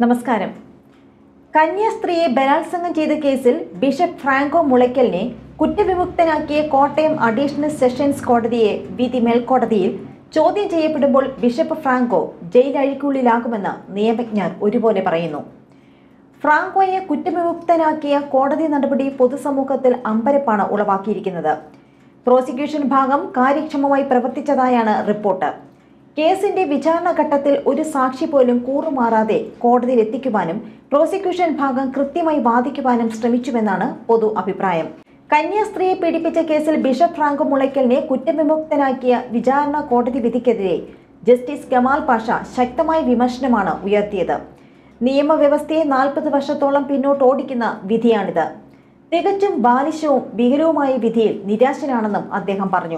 നമസ്കാരം കന്യാസ്ത്രീയെ ബലാത്സംഗം ചെയ്ത കേസിൽ ബിഷപ്പ് ഫ്രാങ്കോ മുളയ്ക്കലിനെ കുറ്റവിമുക്തനാക്കിയ കോട്ടയം അഡീഷണൽ സെഷൻസ് കോടതിയെ വിധി മേൽക്കോടതിയിൽ ചോദ്യം ചെയ്യപ്പെടുമ്പോൾ ബിഷപ്പ് ഫ്രാങ്കോ ജയിലഴിക്കുള്ളിലാകുമെന്ന് നിയമജ്ഞർ ഒരുപോലെ പറയുന്നു ഫ്രാങ്കോയെ കുറ്റവിമുക്തനാക്കിയ കോടതി നടപടി പൊതുസമൂഹത്തിൽ അമ്പരപ്പാണ് ഉളവാക്കിയിരിക്കുന്നത് പ്രോസിക്യൂഷൻ ഭാഗം കാര്യക്ഷമമായി പ്രവർത്തിച്ചതായാണ് റിപ്പോർട്ട് കേസിന്റെ വിചാരണ ഘട്ടത്തിൽ ഒരു സാക്ഷി പോലും കൂറുമാറാതെ കോടതിയിൽ എത്തിക്കുവാനും പ്രോസിക്യൂഷൻ ഭാഗം കൃത്യമായി വാദിക്കുവാനും ശ്രമിച്ചുവെന്നാണ് പൊതു അഭിപ്രായം കന്യാസ്ത്രീയെ പീഡിപ്പിച്ച കേസിൽ ബിഷപ്പ് ഫ്രാങ്കോ മുളയ്ക്കലിനെ കുറ്റവിമുക്തനാക്കിയ വിചാരണ കോടതി വിധിക്കെതിരെ ജസ്റ്റിസ് കമാൽ പാഷ ശക്തമായ വിമർശനമാണ് ഉയർത്തിയത് നിയമവ്യവസ്ഥയെ നാൽപ്പത് വർഷത്തോളം പിന്നോട്ട് ഓടിക്കുന്ന വിധിയാണിത് തികച്ചും ബാലിശവും ഭീകരവുമായ വിധിയിൽ നിരാശനാണെന്നും അദ്ദേഹം പറഞ്ഞു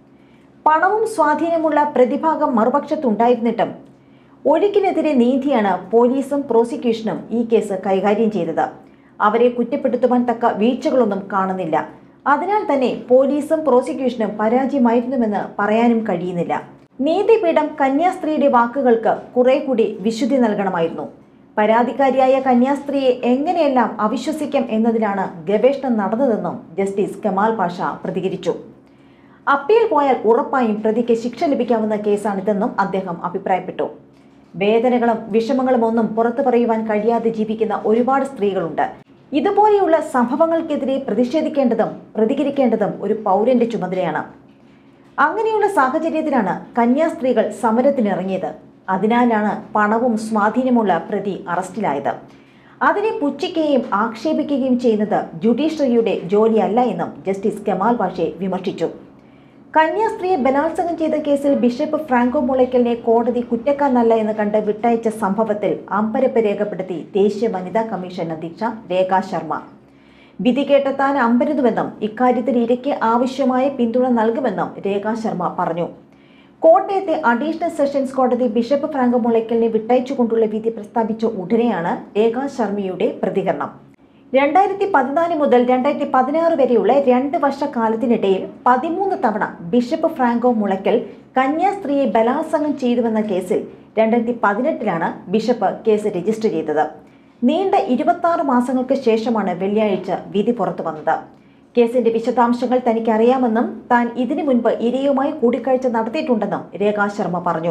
പണവും സ്വാധീനമുള്ള പ്രതിഭാഗം മറുപക്ഷത്തുണ്ടായിരുന്നിട്ടും ഒഴുക്കിനെതിരെ നീതിയാണ് പോലീസും പ്രോസിക്യൂഷനും ഈ കേസ് കൈകാര്യം ചെയ്തത് അവരെ കുറ്റപ്പെടുത്തുവാൻ തക്ക വീഴ്ചകളൊന്നും കാണുന്നില്ല അതിനാൽ തന്നെ പോലീസും പ്രോസിക്യൂഷനും പരാജയമായിരുന്നുവെന്ന് പറയാനും കഴിയുന്നില്ല നീതിപീഠം കന്യാസ്ത്രീയുടെ വാക്കുകൾക്ക് കുറെ കൂടി വിശുദ്ധി നൽകണമായിരുന്നു പരാതിക്കാരിയായ കന്യാസ്ത്രീയെ എങ്ങനെയെല്ലാം അവിശ്വസിക്കാം എന്നതിലാണ് ഗവേഷണം നടന്നതെന്നും ജസ്റ്റിസ് കമാൽ പാഷ പ്രതികരിച്ചു അപ്പീൽ പോയാൽ ഉറപ്പായും പ്രതിക്ക് ശിക്ഷ ലഭിക്കാവുന്ന കേസാണിതെന്നും അദ്ദേഹം അഭിപ്രായപ്പെട്ടു വേദനകളും വിഷമങ്ങളും ഒന്നും പുറത്തു പറയുവാൻ കഴിയാതെ ജീവിക്കുന്ന ഒരുപാട് സ്ത്രീകളുണ്ട് ഇതുപോലെയുള്ള സംഭവങ്ങൾക്കെതിരെ പ്രതിഷേധിക്കേണ്ടതും പ്രതികരിക്കേണ്ടതും ഒരു പൗരന്റെ ചുമതലയാണ് അങ്ങനെയുള്ള സാഹചര്യത്തിലാണ് കന്യാസ്ത്രീകൾ സമരത്തിനിറങ്ങിയത് അതിനാലാണ് പണവും സ്വാധീനമുള്ള പ്രതി അറസ്റ്റിലായത് അതിനെ പുച്ഛിക്കുകയും ആക്ഷേപിക്കുകയും ചെയ്യുന്നത് ജുഡീഷ്യറിയുടെ ജോലിയല്ല എന്നും ജസ്റ്റിസ് കമാൽ പാഷെ വിമർശിച്ചു കന്യാസ്ത്രീയെ ബലാത്സംഗം ചെയ്ത കേസിൽ ബിഷപ്പ് ഫ്രാങ്കോ മുളയ്ക്കലിനെ കോടതി കുറ്റക്കാരനല്ല എന്ന് കണ്ട് വിട്ടയച്ച സംഭവത്തിൽ അമ്പരപ്പ് രേഖപ്പെടുത്തി ദേശീയ വനിതാ കമ്മീഷൻ അധ്യക്ഷ രേഖാ ശർമ്മ വിധി കേട്ട താൻ അമ്പരുതുമെന്നും ഇക്കാര്യത്തിൽ ഇരയ്ക്ക് ആവശ്യമായ പിന്തുണ നൽകുമെന്നും രേഖാ ശർമ്മ പറഞ്ഞു കോട്ടയത്തെ അഡീഷണൽ സെഷൻസ് കോടതി ബിഷപ്പ് ഫ്രാങ്കോ മുളയ്ക്കലിനെ വിട്ടയച്ചുകൊണ്ടുള്ള വിധി പ്രസ്താവിച്ച ഉടനെയാണ് രേഖാ ശർമ്മയുടെ പ്രതികരണം രണ്ടായിരത്തി പതിനാല് മുതൽ രണ്ടായിരത്തി പതിനാറ് വരെയുള്ള രണ്ട് വർഷക്കാലത്തിനിടയിൽ പതിമൂന്ന് തവണ ബിഷപ്പ് ഫ്രാങ്കോ മുളയ്ക്കൽ കന്യാസ്ത്രീയെ ബലാത്സംഗം ചെയ്തുവെന്ന കേസിൽ രണ്ടായിരത്തി പതിനെട്ടിലാണ് ബിഷപ്പ് കേസ് രജിസ്റ്റർ ചെയ്തത് നീണ്ട ഇരുപത്തി ആറ് മാസങ്ങൾക്ക് ശേഷമാണ് വെള്ളിയാഴ്ച വിധി പുറത്തു വന്നത് കേസിന്റെ വിശദാംശങ്ങൾ തനിക്ക് അറിയാമെന്നും താൻ ഇതിനു മുൻപ് ഇരയുമായി കൂടിക്കാഴ്ച നടത്തിയിട്ടുണ്ടെന്നും രേഖാ ശർമ്മ പറഞ്ഞു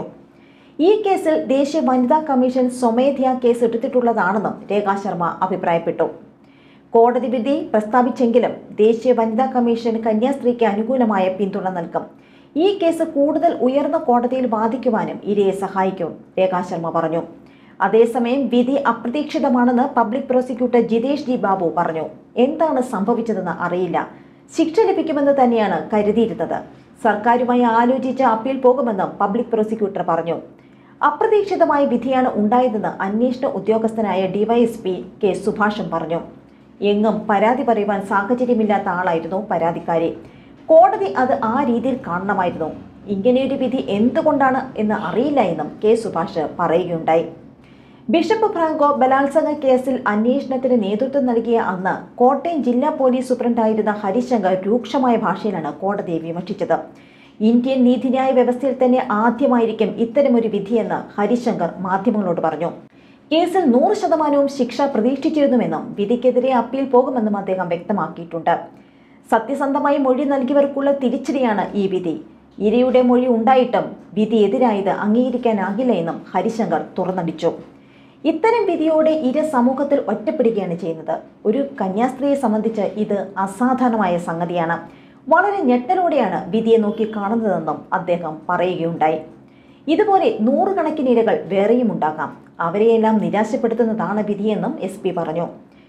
ഈ കേസിൽ ദേശീയ വനിതാ കമ്മീഷൻ സ്വമേധയാ കേസ് എടുത്തിട്ടുള്ളതാണെന്നും രേഖാ ശർമ്മ അഭിപ്രായപ്പെട്ടു കോടതി വിധി പ്രസ്താവിച്ചെങ്കിലും ദേശീയ വനിതാ കമ്മീഷൻ കന്യാസ്ത്രീക്ക് അനുകൂലമായ പിന്തുണ നൽകും ഈ കേസ് കൂടുതൽ ഉയർന്ന കോടതിയിൽ വാദിക്കുവാനും ഇരയെ സഹായിക്കും രേഖാ ശർമ്മ പറഞ്ഞു അതേസമയം വിധി അപ്രതീക്ഷിതമാണെന്ന് public prosecutor Jithesh G Babu പറഞ്ഞു എന്താണ് സംഭവിച്ചതെന്ന് അറിയില്ല ശിക്ഷ ലഭിക്കുമെന്ന് തന്നെയാണ് കരുതിയിരുന്നത് സർക്കാരുമായി ആലോചിച്ച് അപ്പീൽ പോകുമെന്നും പബ്ലിക് പ്രോസിക്യൂട്ടർ പറഞ്ഞു അപ്രതീക്ഷിതമായ വിധിയാണ് ഉണ്ടായതെന്ന് അന്വേഷണ ഉദ്യോഗസ്ഥനായ ഡിവൈഎസ്പി കെ സുഭാഷും പറഞ്ഞു എങ്ങും പരാതി പറയുവാൻ സാഹചര്യമില്ലാത്ത ആളായിരുന്നു പരാതിക്കാരി കോടതി അത് ആ രീതിയിൽ കാണണമായിരുന്നു ഇങ്ങനെയൊരു വിധി എന്തുകൊണ്ടാണ് എന്ന് അറിയില്ല എന്നും കെ സുഭാഷ് പറയുകയുണ്ടായി ബിഷപ്പ് ഫ്രാങ്കോ ബലാത്സംഗ കേസിൽ അന്വേഷണത്തിന് നേതൃത്വം നൽകിയ അന്ന് കോട്ടയം ജില്ലാ പോലീസ് സൂപ്രണ്ടായിരുന്ന ഹരിശങ്കർ രൂക്ഷമായ ഭാഷയിലാണ് കോടതിയെ വിമർശിച്ചത് ഇന്ത്യൻ നീതിന്യായ വ്യവസ്ഥയിൽ തന്നെ ആദ്യമായിരിക്കും ഇത്തരമൊരു വിധിയെന്ന് ഹരിശങ്കർ മാധ്യമങ്ങളോട് പറഞ്ഞു കേസിൽ നൂറ് ശതമാനവും ശിക്ഷ പ്രതീക്ഷിച്ചിരുന്നുവെന്നും വിധിക്കെതിരെ അപ്പീൽ പോകുമെന്നും അദ്ദേഹം വ്യക്തമാക്കിയിട്ടുണ്ട് സത്യസന്ധമായി മൊഴി നൽകിയവർക്കുള്ള തിരിച്ചടിയാണ് ഈ വിധി ഇരയുടെ മൊഴി ഉണ്ടായിട്ടും വിധി എതിരായത് അംഗീകരിക്കാനാകില്ല എന്നും ഹരിശങ്കർ തുറന്നടിച്ചു ഇത്തരം വിധിയോടെ ഇര സമൂഹത്തിൽ ഒറ്റപ്പെടുകയാണ് ചെയ്യുന്നത് ഒരു കന്യാസ്ത്രീയെ സംബന്ധിച്ച് ഇത് അസാധാരണമായ സംഗതിയാണ് വളരെ ഞെട്ടലോടെയാണ് വിധിയെ നോക്കി കാണുന്നതെന്നും അദ്ദേഹം പറയുകയുണ്ടായി ഇതുപോലെ നൂറുകണക്കിന് ഇരകൾ വേറെയും ഉണ്ടാകാം അവരെയെല്ലാം നിരാശപ്പെടുത്തുന്നതാണ് വിധിയെന്നും എസ് പി പറഞ്ഞു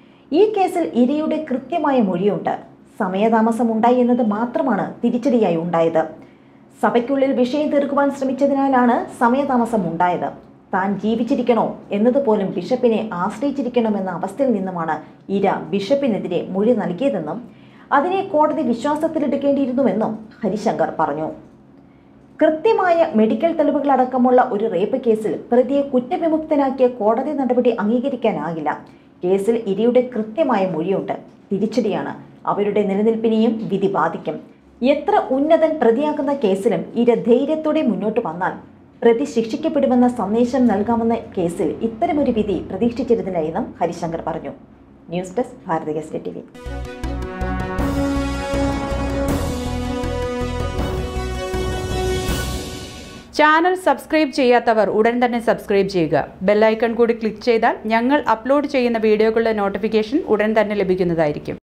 ഈ കേസിൽ ഇരയുടെ കൃത്യമായ മൊഴിയുണ്ട് സമയതാമസം ഉണ്ടായി എന്നത് മാത്രമാണ് തിരിച്ചടിയായി ഉണ്ടായത് സഭയ്ക്കുള്ളിൽ വിഷയം തീർക്കുവാൻ ശ്രമിച്ചതിനാലാണ് സമയതാമസം ഉണ്ടായത് താൻ ജീവിച്ചിരിക്കണോ എന്നതുപോലും ബിഷപ്പിനെ ആശ്രയിച്ചിരിക്കണമെന്ന അവസ്ഥയിൽ നിന്നുമാണ് ഇര ബിഷപ്പിനെതിരെ മൊഴി നൽകിയതെന്നും അതിനെ കോടതി വിശ്വാസത്തിലെടുക്കേണ്ടിയിരുന്നുവെന്നും ഹരിശങ്കർ പറഞ്ഞു കൃത്യമായ മെഡിക്കൽ തെളിവുകളടക്കമുള്ള ഒരു റേപ്പ് കേസിൽ പ്രതിയെ കുറ്റവിമുക്തനാക്കിയ കോടതി നടപടി അംഗീകരിക്കാനാകില്ല കേസിൽ ഇരയുടെ കൃത്യമായ മൊഴിയുണ്ട് തിരിച്ചടിയാണ് അവരുടെ നിലനിൽപ്പിനെയും വിധി ബാധിക്കും എത്ര ഉന്നതൻ പ്രതിയാക്കുന്ന കേസിലും ഇര ധൈര്യത്തോടെ മുന്നോട്ട് വന്നാൽ പ്രതി ശിക്ഷിക്കപ്പെടുമെന്ന സന്ദേശം നൽകാമെന്ന കേസിൽ ഇത്തരമൊരു വിധി പ്രതീക്ഷിച്ചിരുന്നില്ല എന്നും ഹരിശങ്കർ പറഞ്ഞു news desk Bharathi guest T V channel subscribe ചെയ്യാത്തവർ ഉടൻ തന്നെ സബ്സ്ക്രൈബ് ചെയ്യുക ബെല്ലൈക്കൺ കൂടി ക്ലിക്ക് ചെയ്താൽ ഞങ്ങൾ അപ്ലോഡ് ചെയ്യുന്ന വീഡിയോകളുടെ നോട്ടിഫിക്കേഷൻ ഉടൻ തന്നെ ലഭിക്കുന്നതായിരിക്കും